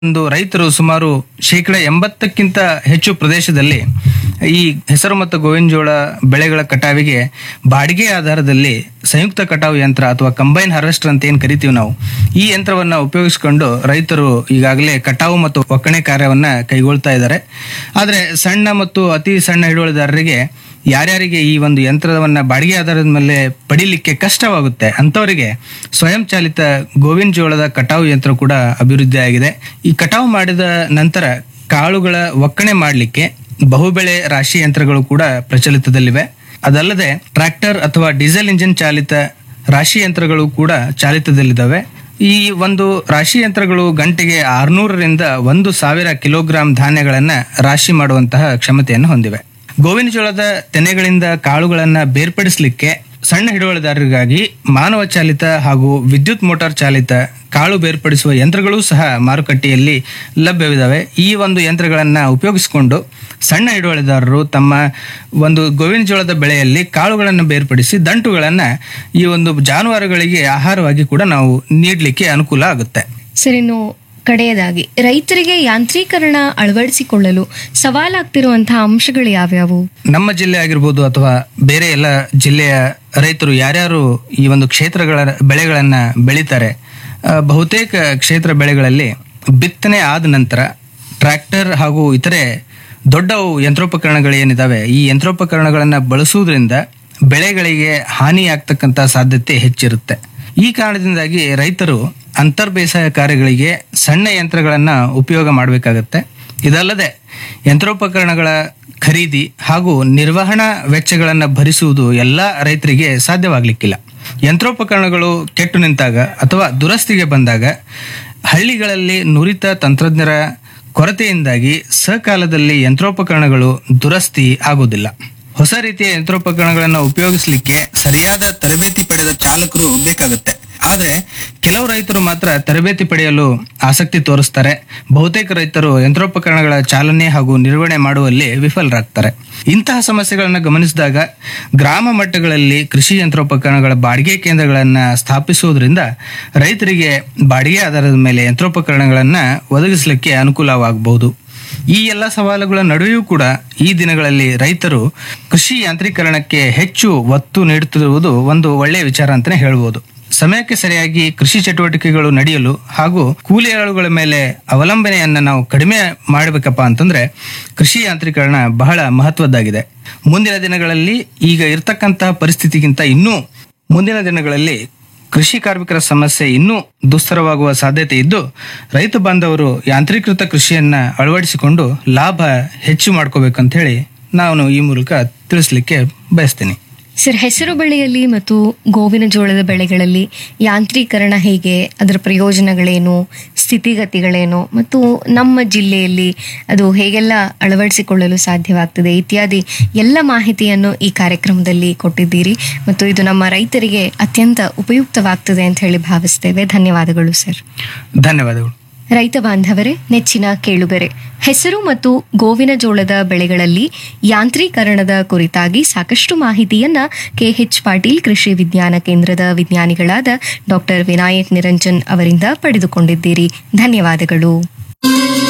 ಒಂದು ರೈತರು ಸುಮಾರು ಶೇಕಡ ಎಂಬತ್ತಕ್ಕಿಂತ ಹೆಚ್ಚು ಪ್ರದೇಶದಲ್ಲಿ ಈ ಹೆಸರು ಮತ್ತು ಗೋವಿನ ಜೋಳ ಬೆಳೆಗಳ ಕಟಾವಿಗೆ ಬಾಡಿಗೆ ಆಧಾರದಲ್ಲಿ ಸಂಯುಕ್ತ ಕಟಾವು ಯಂತ್ರ ಅಥವಾ ಕಂಬೈನ್ ಹಾರ್ವೆಸ್ಟರ್ ಅಂತ ಏನ್ ಕರಿತೀವಿ ನಾವು ಈ ಯಂತ್ರವನ್ನ ಉಪಯೋಗಿಸಿಕೊಂಡು ರೈತರು ಈಗಾಗಲೇ ಕಟಾವು ಮತ್ತು ಒಕ್ಕಣೆ ಕಾರ್ಯವನ್ನ ಕೈಗೊಳ್ತಾ ಇದ್ದಾರೆ ಆದ್ರೆ ಸಣ್ಣ ಮತ್ತು ಅತಿ ಸಣ್ಣ ಹಿಡುವಳಿದಾರರಿಗೆ ಯಾರ್ಯಾರಿಗೆ ಈ ಒಂದು ಯಂತ್ರವನ್ನ ಬಾಡಿಗೆ ಆಧಾರದ ಮೇಲೆ ಪಡಿಲಿಕ್ಕೆ ಕಷ್ಟವಾಗುತ್ತೆ ಅಂತವರಿಗೆ ಸ್ವಯಂ ಚಾಲಿತ ಗೋವಿನ ಜೋಳದ ಕಟಾವು ಯಂತ್ರ ಕೂಡ ಅಭಿವೃದ್ಧಿ ಆಗಿದೆ ಈ ಕಟಾವು ಮಾಡಿದ ನಂತರ ಕಾಳುಗಳ ಒಕ್ಕಣೆ ಮಾಡಲಿಕ್ಕೆ ಬಹುಬೆಳೆ ರಾಶಿ ಯಂತ್ರಗಳು ಕೂಡ ಪ್ರಚಲಿತದಲ್ಲಿವೆ ಅದಲ್ಲದೆ ಟ್ರ್ಯಾಕ್ಟರ್ ಅಥವಾ ಡೀಸೆಲ್ ಇಂಜಿನ್ ಚಾಲಿತ ರಾಶಿ ಯಂತ್ರಗಳು ಕೂಡ ಚಾಲಿತದಲ್ಲಿದ್ದಾವೆ ಈ ಒಂದು ರಾಶಿ ಯಂತ್ರಗಳು ಗಂಟೆಗೆ ಆರ್ನೂರರಿಂದ ಒಂದು ಸಾವಿರ ಕಿಲೋಗ್ರಾಂ ಧಾನ್ಯಗಳನ್ನ ರಾಶಿ ಮಾಡುವಂತಹ ಕ್ಷಮತೆಯನ್ನು ಹೊಂದಿವೆ ಗೋವಿನ ಜೋಳದ ತೆನೆಗಳಿಂದ ಕಾಳುಗಳನ್ನ ಬೇರ್ಪಡಿಸಲಿಕ್ಕೆ ಸಣ್ಣ ಹಿಡುವಳಿದಾರರಿಗಾಗಿ ಮಾನವ ಚಾಲಿತ ಹಾಗೂ ವಿದ್ಯುತ್ ಮೋಟಾರ್ ಚಾಲಿತ ಕಾಳು ಬೇರ್ಪಡಿಸುವ ಯಂತ್ರಗಳೂ ಸಹ ಮಾರುಕಟ್ಟೆಯಲ್ಲಿ ಲಭ್ಯವಿದ್ದಾವೆ ಈ ಒಂದು ಯಂತ್ರಗಳನ್ನ ಉಪಯೋಗಿಸಿಕೊಂಡು ಸಣ್ಣ ಹಿಡುವಳಿದಾರರು ತಮ್ಮ ಒಂದು ಗೋವಿನ ಜೋಳದ ಬೆಳೆಯಲ್ಲಿ ಕಾಳುಗಳನ್ನು ಬೇರ್ಪಡಿಸಿ ದಂಟುಗಳನ್ನ ಈ ಒಂದು ಜಾನುವಾರುಗಳಿಗೆ ಆಹಾರವಾಗಿ ಕೂಡ ನಾವು ನೀಡಲಿಕ್ಕೆ ಅನುಕೂಲ ಆಗುತ್ತೆ ಸರ್ ಇನ್ನು ಕಡೆಯದಾಗಿ ರೈತರಿಗೆ ಯಾಂತ್ರೀಕರಣ ಅಳವಡಿಸಿಕೊಳ್ಳಲು ಸವಾಲಾಗ್ತಿರುವಂತಹ ಅಂಶಗಳು ಯಾವ್ಯಾವು ನಮ್ಮ ಜಿಲ್ಲೆ ಆಗಿರ್ಬೋದು ಅಥವಾ ಬೇರೆ ಎಲ್ಲ ಜಿಲ್ಲೆಯ ರೈತರು ಯಾರ್ಯಾರು ಈ ಒಂದು ಕ್ಷೇತ್ರಗಳ ಬೆಳೆಗಳನ್ನ ಬೆಳೀತಾರೆ ಆ, ಬಹುತೇಕ ಕ್ಷೇತ್ರ ಬೆಳೆಗಳಲ್ಲಿ ಬಿತ್ತನೆ ಆದ ನಂತರ ಟ್ರ್ಯಾಕ್ಟರ್ ಹಾಗೂ ಇತರೆ ದೊಡ್ಡ ಯಂತ್ರೋಪಕರಣಗಳೇನಿದಾವೆ ಈ ಯಂತ್ರೋಪಕರಣಗಳನ್ನ ಬಳಸುವುದರಿಂದ ಬೆಳೆಗಳಿಗೆ ಹಾನಿಯಾಗ್ತಕ್ಕಂಥ ಸಾಧ್ಯತೆ ಹೆಚ್ಚಿರುತ್ತೆ ಈ ಕಾರಣದಿಂದಾಗಿ ರೈತರು ಅಂತರ್ ಬೇಸಾಯ ಕಾರ್ಯಗಳಿಗೆ ಸಣ್ಣ ಯಂತ್ರಗಳನ್ನ ಉಪಯೋಗ ಮಾಡಬೇಕಾಗತ್ತೆ ಇದಲ್ಲದೆ ಯಂತ್ರೋಪಕರಣಗಳ ಖರೀದಿ ಹಾಗೂ ನಿರ್ವಹಣಾ ವೆಚ್ಚಗಳನ್ನು ಭರಿಸುವುದು ಎಲ್ಲ ರೈತರಿಗೆ ಸಾಧ್ಯವಾಗಲಿಕ್ಕಿಲ್ಲ ಯಂತ್ರೋಪಕರಣಗಳು ಕೆಟ್ಟು ನಿಂತಾಗ ಅಥವಾ ದುರಸ್ತಿಗೆ ಬಂದಾಗ ಹಳ್ಳಿಗಳಲ್ಲಿ ನುರಿತ ತಂತ್ರಜ್ಞರ ಕೊರತೆಯಿಂದಾಗಿ ಸಕಾಲದಲ್ಲಿ ಯಂತ್ರೋಪಕರಣಗಳು ದುರಸ್ತಿ ಆಗುವುದಿಲ್ಲ ಹೊಸ ರೀತಿಯ ಯಂತ್ರೋಪಕರಣಗಳನ್ನು ಉಪಯೋಗಿಸಲಿಕ್ಕೆ ಸರಿಯಾದ ತರಬೇತಿ ಪಡೆದ ಚಾಲಕರು ಬೇಕಾಗುತ್ತೆ ಆದ್ರೆ ಕೆಲವು ರೈತರು ಮಾತ್ರ ತರಬೇತಿ ಪಡೆಯಲು ಆಸಕ್ತಿ ತೋರಿಸ್ತಾರೆ ಬಹುತೇಕ ರೈತರು ಯಂತ್ರೋಪಕರಣಗಳ ಚಾಲನೆ ಹಾಗೂ ನಿರ್ವಹಣೆ ಮಾಡುವಲ್ಲಿ ವಿಫಲರಾಗ್ತಾರೆ ಇಂತಹ ಸಮಸ್ಯೆಗಳನ್ನು ಗಮನಿಸಿದಾಗ ಗ್ರಾಮ ಮಟ್ಟಗಳಲ್ಲಿ ಕೃಷಿ ಯಂತ್ರೋಪಕರಣಗಳ ಬಾಡಿಗೆ ಕೇಂದ್ರಗಳನ್ನ ಸ್ಥಾಪಿಸುವುದರಿಂದ ರೈತರಿಗೆ ಬಾಡಿಗೆ ಆಧಾರದ ಮೇಲೆ ಯಂತ್ರೋಪಕರಣಗಳನ್ನ ಒದಗಿಸಲಿಕ್ಕೆ ಅನುಕೂಲವಾಗಬಹುದು ಈ ಎಲ್ಲ ಸವಾಲುಗಳ ನಡುವೆಯೂ ಕೂಡ ಈ ದಿನಗಳಲ್ಲಿ ರೈತರು ಕೃಷಿ ಯಾಂತ್ರೀಕರಣಕ್ಕೆ ಹೆಚ್ಚು ಒತ್ತು ನೀಡುತ್ತಿರುವುದು ಒಂದು ಒಳ್ಳೆಯ ವಿಚಾರ ಅಂತಾನೆ ಹೇಳ್ಬೋದು ಸಮಯಕ್ಕೆ ಸರಿಯಾಗಿ ಕೃಷಿ ಚಟುವಟಿಕೆಗಳು ನಡೆಯಲು ಹಾಗೂ ಕೂಲಿ ಆಳುಗಳ ಮೇಲೆ ಅವಲಂಬನೆಯನ್ನ ನಾವು ಕಡಿಮೆ ಮಾಡಬೇಕಪ್ಪ ಅಂತಂದ್ರೆ ಕೃಷಿ ಯಾಂತ್ರೀಕರಣ ಬಹಳ ಮಹತ್ವದ್ದಾಗಿದೆ ಮುಂದಿನ ದಿನಗಳಲ್ಲಿ ಈಗ ಇರ್ತಕ್ಕಂತಹ ಪರಿಸ್ಥಿತಿಗಿಂತ ಇನ್ನೂ ಮುಂದಿನ ದಿನಗಳಲ್ಲಿ ಕೃಷಿ ಕಾರ್ಮಿಕರ ಸಮಸ್ಯೆ ಇನ್ನೂ ದುಸ್ತರವಾಗುವ ಸಾಧ್ಯತೆ ಇದ್ದು ರೈತ ಬಾಂಧವರು ಯಾಂತ್ರೀಕೃತ ಕೃಷಿಯನ್ನ ಅಳವಡಿಸಿಕೊಂಡು ಲಾಭ ಹೆಚ್ಚು ಮಾಡ್ಕೋಬೇಕಂತ ಹೇಳಿ ನಾನು ಈ ಮೂಲಕ ತಿಳಿಸ್ಲಿಕ್ಕೆ ಬಯಸ್ತೀನಿ ಸರ್ ಹೆಸರು ಬೆಳೆಯಲ್ಲಿ ಮತ್ತು ಗೋವಿನ ಜೋಳದ ಬೆಳೆಗಳಲ್ಲಿ ಯಾಂತ್ರೀಕರಣ ಹೇಗೆ ಅದರ ಪ್ರಯೋಜನಗಳೇನು ಸ್ಥಿತಿಗತಿಗಳೇನು ಮತ್ತು ನಮ್ಮ ಜಿಲ್ಲೆಯಲ್ಲಿ ಅದು ಹೇಗೆಲ್ಲ ಅಳವಡಿಸಿಕೊಳ್ಳಲು ಸಾಧ್ಯವಾಗ್ತದೆ ಇತ್ಯಾದಿ ಎಲ್ಲ ಮಾಹಿತಿಯನ್ನು ಈ ಕಾರ್ಯಕ್ರಮದಲ್ಲಿ ಕೊಟ್ಟಿದ್ದೀರಿ ಮತ್ತು ಇದು ನಮ್ಮ ರೈತರಿಗೆ ಅತ್ಯಂತ ಉಪಯುಕ್ತವಾಗ್ತದೆ ಅಂತ ಹೇಳಿ ಭಾವಿಸ್ತೇವೆ ಧನ್ಯವಾದಗಳು ಸರ್ ಧನ್ಯವಾದಗಳು ರೈತ ಬಾಂಧವರೇ ನೆಚ್ಚಿನ ಕೇಳುಗರೆ ಹೆಸರು ಮತ್ತು ಗೋವಿನ ಜೋಳದ ಬೆಳೆಗಳಲ್ಲಿ ಯಾಂತ್ರೀಕರಣದ ಕುರಿತಾಗಿ ಸಾಕಷ್ಟು ಮಾಹಿತಿಯನ್ನ ಕೆಎಚ್ ಪಾಟೀಲ್ ಕೃಷಿ ವಿಜ್ಞಾನ ಕೇಂದ್ರದ ವಿಜ್ಞಾನಿಗಳಾದ ಡಾಕ್ಟರ್ ವಿನಾಯಕ್ ನಿರಂಜನ್ ಅವರಿಂದ ಪಡೆದುಕೊಂಡಿದ್ದೀರಿ ಧನ್ಯವಾದಗಳು